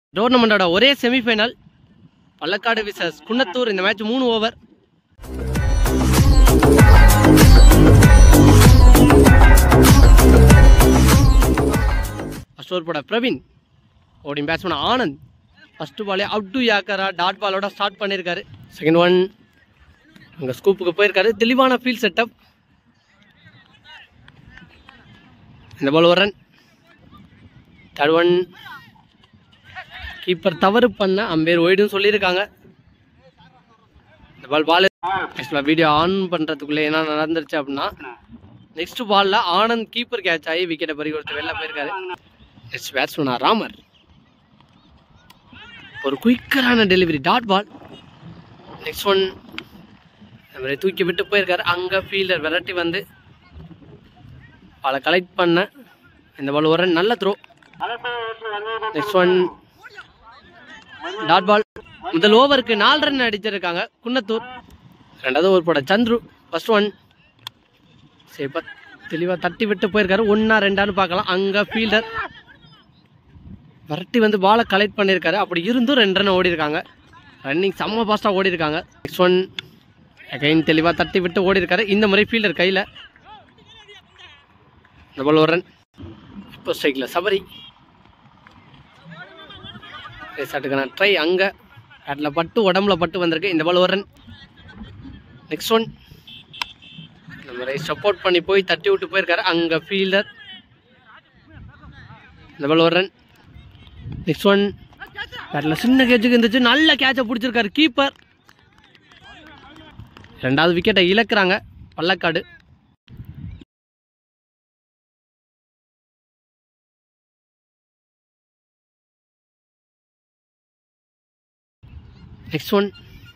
டோர்னமெண்டோட ஒரே semi-final பள்ளக்காடு versus Kunnathur இந்த match மூணு ஓவர் ஃபர்ஸ்ட் ஓவர் போட பிரவீன் ஓடிங் பேட்ஸ்மேன் ஆனந்த் ஃபர்ஸ்ட் பாலே அவுட் டு யாக்கரா டாட் பாலோட ஸ்டார்ட் பண்ணியிருக்காரு செகண்ட் ஒன் அங்கே ஸ்கூப்புக்கு போயிருக்காரு தெளிவான ஃபீல்ட் செட்டப் இந்த பால் ஒரு ரன் தேர்ட் ஒன் கீப்பர் தவறு பண்ண அம்பேர் ஒய்டுன்னு சொல்லியிருக்காங்க இந்த பால் பால் ஆக்சுவலாக வீடியோ ஆன் பண்ணுறதுக்குள்ளே என்ன நடந்துருச்சு அப்படின்னா நெக்ஸ்ட் பாலில் ஆனந்த் கீப்பர் கேட்ச் ஆகி விக்கெட்டை பறி கொடுத்து வெளில போயிருக்காரு நெக்ஸ்ட் பேட்ஸ்மேனா ராமர் ஒரு குயிக்கரான delivery dot ball next one இந்த மாதிரி தூக்கி விட்டு போயிருக்காரு அங்கே ஃபீல்டர் விரட்டி வந்து பாலை கலெக்ட் பண்ண இந்த பால் ஒரு run. நல்ல throw next one dot ball முதல் ஓவருக்கு நாலு ரன் அடிச்சிருக்காங்க குன்னத்தூர் ரெண்டாவது ஓவர் போட சந்துரு ஃபர்ஸ்ட் ஒன் சரி இப்போ தெளிவாக தட்டி விட்டு போயிருக்காரு ஒன்றா ரெண்டான்னு பார்க்கலாம் அங்கே ஃபீல்டர் விரட்டி வந்து பாலை கலெக்ட் பண்ணியிருக்காரு அப்படி இருந்தும் ரெண்டு ரன் ஓடி இருக்காங்க ரன்னிங் செம்ம ஃபாஸ்ட்டாக ஓடி இருக்காங்க நெக்ஸ்ட் ஒன் அகைன் தெளிவாக தட்டி விட்டு ஓடி இருக்காரு இந்த முறை ஃபீல்டர் கையில் இந்த பால் ஒரு ரன் இப்போ ஸ்ட்ரைக்கில் சபரி ஷாட்டுக்கான ட்ரை அங்கே பேட்டில் பட்டு உடம்புல பட்டு வந்திருக்கு இந்த பால் ஒரு ரன் நெக்ஸ்ட் ஒன் இந்த மாதிரி சப்போர்ட் பண்ணி போய் தட்டி விட்டு போயிருக்காரு அங்கே ஃபீல்டர் இந்த பால் ஒரு ரன் நெக்ஸ்ட் ஒன் பேட்டில் சின்ன கேட்சுக்கு இருந்துச்சு நல்ல கேட்சை பிடிச்சிருக்காரு கீப்பர் ரெண்டாவது விக்கெட்டை இழக்கிறாங்க பள்ளக்காடு நெக்ஸ்ட் ஒன்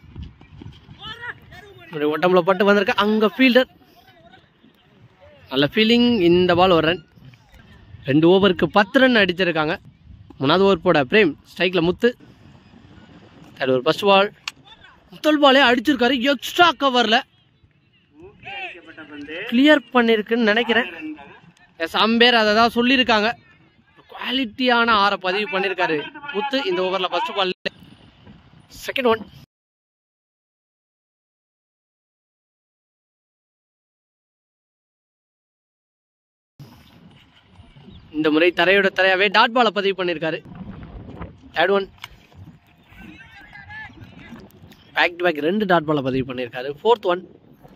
ஒரு உடம்புல பட்டு வந்திருக்கு அங்கே ஃபீல்டர் நல்ல ஃபீலிங் இந்த பால் ஒரு ரன் ரெண்டு ஓவருக்கு பத்து ரன் அடிச்சிருக்காங்க மூணாவது ஓவர் போட பிரேம் ஸ்ட்ரைக்கில் Muthu third over first ball முதல் பாலே அடிச்சிருக்காரு எக்ஸ்ட்ரா கவரில் கிளியர் பண்ணியிருக்குன்னு நினைக்கிறேன் எஸ் அம்பேர் அதை தான் சொல்லியிருக்காங்க குவாலிட்டியான ஆரை பதிவு பண்ணியிருக்காரு முத்து இந்த ஓவரில் ஃபர்ஸ்ட் பால் செகண்ட் ஒன் இந்த முறை தரையோட தரையாவே டாட் பாலை பதிவு பண்ணியிருக்காரு third one back to back ரெண்டு டாட் பாலை பதிவு பண்ணியிருக்காரு ஃபோர்த் ஒன்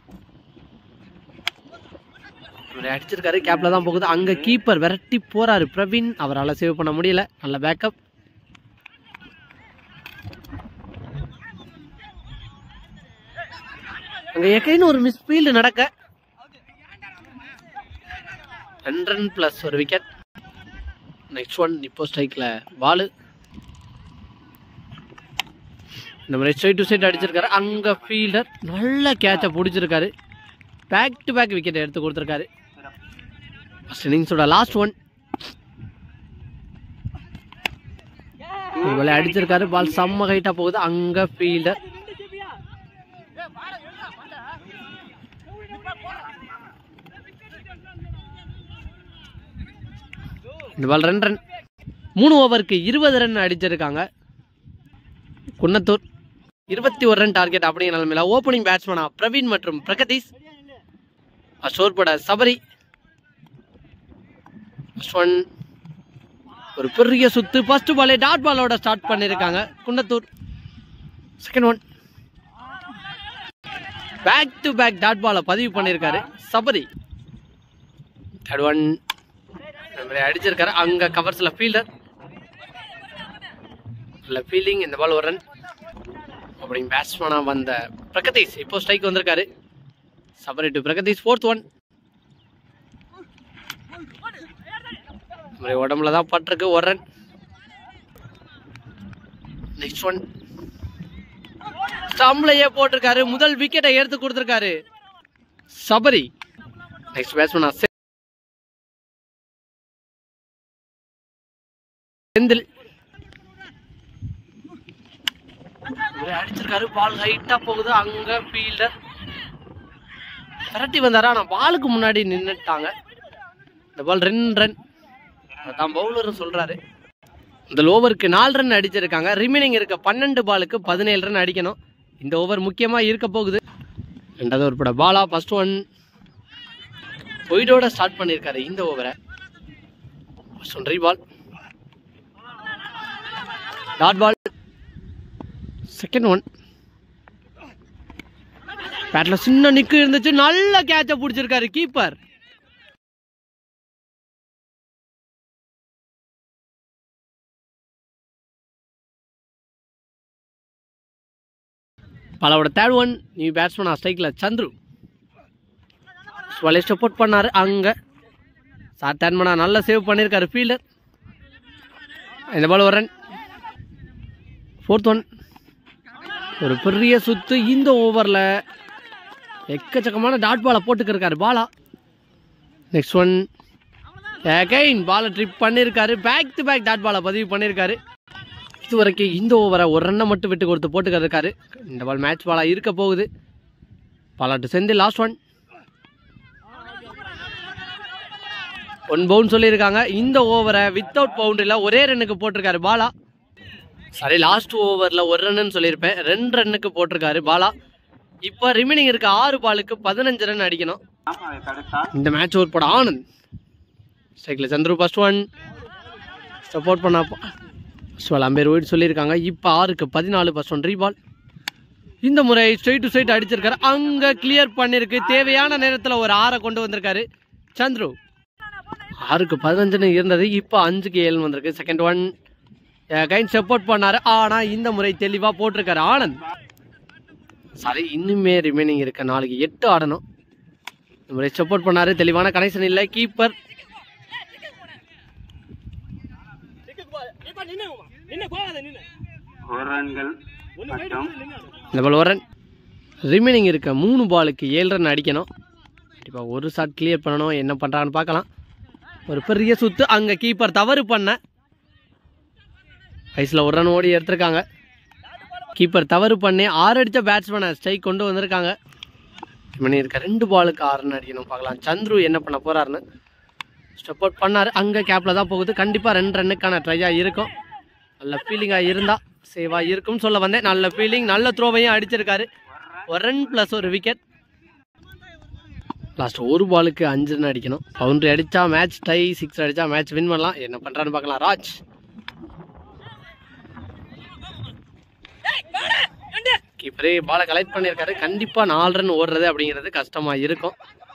அடிச்சிருக்காரு கேப்ல தான் போகுது அங்க கீப்பர் விரட்டி போறாரு பிரவீன் அவரால் சேவ் பண்ண முடியல நல்ல பேக்கப் அங்க எக்கைன்னு ஒரு மிஸ் ஃபீல்டு நடக்க ரெண்டு ரன் பிளஸ் ஒரு விக்கெட் நெக்ஸ்ட் ஒன் இப்போ ஸ்ட்ரைக்கில் பாலு இந்த மாதிரி ஸ்ட்ரைட் டு ஸ்ட்ரைட் அடிச்சிருக்காரு அங்கே ஃபீல்டர் நல்ல கேட்சை பிடிச்சிருக்காரு பேக் டு பேக் விக்கெட் எடுத்து கொடுத்துருக்காரு ஃபர்ஸ்ட் இன்னிங்ஸோட லாஸ்ட் ஒன் இவ்வளோ அடிச்சிருக்காரு பால் செம்ம ஹைட்டாக போகுது அங்கே ஃபீல்டர் இந்த பால் ரெண்டு ரன் மூணு ஓவருக்கு இருபது ரன் அடிச்சிருக்காங்க குன்னத்தூர் இருபத்தி ஒரு ரன் டார்கெட் அப்படிங்கிற நிலைமையில ஓப்பனிங் பேட்ஸ்மேனா பிரவீன் மற்றும் பிரகதீஷ் ஸ்டோர் போட சபரி First one. ஒரு பெரிய சுத்து ஃபர்ஸ்ட் பாலே டாட் பாலோட ஸ்டார்ட் பண்ணியிருக்காங்க Kunnathur second one back to back dot பாலை பதிவு பண்ணியிருக்காரு சபரி தேர்ட் ஒன் அடிச்சிருக்காரு அங்க கவர்ஸ்ல ஃபீல்டர் நல்ல ஃபீலிங் இந்த பால் ஒரு ரன் அப்படிங்க பேட்ஸ்மேனா வந்த பிரகதீஷ் இப்போ ஸ்ட்ரைக் வந்திருக்காரு Sabari to Pragadeesh fourth one உடம்புல தான் பட்டிருக்கு ஒரு ரன் நெக்ஸ்ட் ஒன் ஸ்டம்ப்லயே போட்டிருக்காரு முதல் விக்கெட்டை எடுத்து கொடுத்திருக்காரு சபரி நெக்ஸ்ட் பேட்ஸ்மேனா செந்தில் இவரு அடிச்சிருக்காரு பால் ஹைட்டா போகுது அங்க ஃபீல்டர் விரட்டி வந்தாரு ஆனா பாலுக்கு முன்னாடி நின்னுட்டாங்க இந்த பால் ரெண்டு ரன் அதான் பவுலரும் சொல்றாரு இந்த ஓவருக்கு நாலு ரன் அடிச்சிருக்காங்க ரிமைனிங் இருக்க பன்னெண்டு பாலுக்கு பதினேழு ரன் அடிக்கணும் இந்த ஓவர் முக்கியமாக இருக்க போகுது ரெண்டாவது ஒரு பட பாலா ஃபர்ஸ்ட் ஒன் ஒயிடோட ஸ்டார்ட் பண்ணியிருக்காரு இந்த ஓவரை first one ball dot ball second one பேட்ல சின்ன நிக்கு இருந்துச்சு நல்ல கேட்ச பிடிச்சிருக்காரு கீப்பர் பலவோட தேர்ட் ஒன் நீ பேட்ஸ்மேன் ஸ்ட்ரைக்கில் சந்துரு ஸ்வலை சப்போர்ட் பண்ணாரு அங்கே சார் தேர்மனா நல்லா சேவ் பண்ணியிருக்காரு ஃபீல்டர் இந்த பால் ஒரு ரன் ஃபோர்த் ஒன் ஒரு பெரிய சுத்து இந்த ஓவரில் எக்கச்சக்கமான டாட் பாலை போட்டுக்கிருக்காரு பாலா நெக்ஸ்ட் ஒன் அகைன் பாலை ட்ரிப் பண்ணியிருக்காரு பேக் டு பேக் டாட் பாலை பதிவு பண்ணியிருக்காரு இது வரைக்கும் இந்த ஓவரை ஒரு ரன்னை மட்டும் விட்டு கொடுத்து போட்டுக்கிருக்காரு இந்த பால் மேட்ச் பாலாக இருக்க போகுது பாலாட்டு சேர்ந்து லாஸ்ட் ஒன் ஒன் பவுன் சொல்லியிருக்காங்க இந்த ஓவரை வித்தவுட் பவுண்டரியில் ஒரே ரன்னுக்கு போட்டிருக்காரு பாலா சரி லாஸ்ட் ஓவரில் ஒரு ரன்னு சொல்லியிருப்பேன் ரெண்டு ரன்னுக்கு போட்டிருக்காரு பாலா இப்போ ரிமைனிங் இருக்க ஆறு பாலுக்கு பதினஞ்சு ரன் அடிக்கணும் இந்த மேட்ச் ஒரு படம் ஆனந்த் ஸ்ட்ரைக்கில் சந்துரு ஃபர்ஸ்ட் ஒன் சப்போர்ட் பண்ண ஃபர்ஸ்ட் பால் அம்பேர் ஒயிட் சொல்லியிருக்காங்க இப்போ ஆறுக்கு பதினாலு ஃபர்ஸ்ட் ஒன் ரீபால் இந்த முறை ஸ்ட்ரைட் டு ஸ்ட்ரைட் அடிச்சிருக்காரு அங்கே கிளியர் பண்ணியிருக்கு தேவையான நேரத்தில் ஒரு ஆறை கொண்டு வந்திருக்காரு சந்துரு ஆறுக்கு பதினஞ்சுன்னு இருந்தது இப்போ அஞ்சுக்கு ஏழு வந்திருக்கு செகண்ட் ஒன் கைண்ட் சப்போர்ட் பண்ணாரு ஆனால் இந்த முறை தெளிவாக போட்டிருக்காரு ஆனந்த் சாரி இன்னுமே ரிமைனிங் இருக்க நாளைக்கு எட்டு ஆடணும் இந்த முறை சப்போர்ட் பண்ணாரு தெளிவான கனெக்ஷன் இல்லை கீப்பர் ஒரு ரன்கள் மற்றும் இந்த பால் ஒரு ரன் ரிமைனிங் இருக்க மூணு பாலுக்கு ஏழு ரன் அடிக்கணும் இப்போ ஒரு ஷாட் கிளியர் பண்ணணும் என்ன பண்ணுறான்னு பார்க்கலாம் ஒரு பெரிய சுத்து அங்கே கீப்பர் தவறு பண்ண வயசில் ஒரு ரன் ஓடி எடுத்திருக்காங்க கீப்பர் தவறு பண்ணி ஆறு அடித்த பேட்ஸ்மேனை ஸ்ட்ரைக் கொண்டு வந்திருக்காங்க ரிமைனிங் இருக்க ரெண்டு பாலுக்கு ஆறு ரன் அடிக்கணும் பார்க்கலாம் சந்துரு என்ன பண்ண போறாருன்னு ஸ்டெப் அவுட் பண்ணார் அங்கே கேப்பில் தான் போகுது கண்டிப்பாக ரெண்டு ரன்னுக்கான ட்ரையாக இருக்கும் நல்ல ஃபீலிங்காக இருந்தால் சேவாக இருக்கும்னு சொல்ல வந்தேன் நல்ல ஃபீலிங் நல்ல த்ரோவையும் அடிச்சிருக்காரு ஒரு ரன் ப்ளஸ் ஒரு விக்கெட் லாஸ்ட் ஒரு பாலுக்கு அஞ்சு ரன் அடிக்கணும் பவுண்டரி அடித்தா மேட்ச் டை சிக்ஸ் அடித்தா மேட்ச் வின் பண்ணலாம் என்ன பண்ணுறான்னு பார்க்கலாம் ராஜ் கீப்பரே பாலை கலெக்ட் பண்ணியிருக்காரு கண்டிப்பாக நாலு ரன் ஓடுறது அப்படிங்கிறது கஷ்டமாக இருக்கும்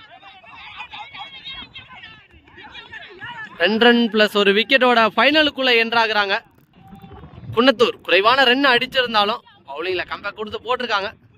ரெண்டு ரன் ப்ளஸ் ஒரு விக்கெட்டோட ஃபைனலுக்குள்ளே என்ட்ராகிறாங்க குன்னத்தூர் குறைவான ரன் அடிச்சிருந்தாலும் பவுலிங்கில் கம்பேக் கொடுத்து போட்டிருக்காங்க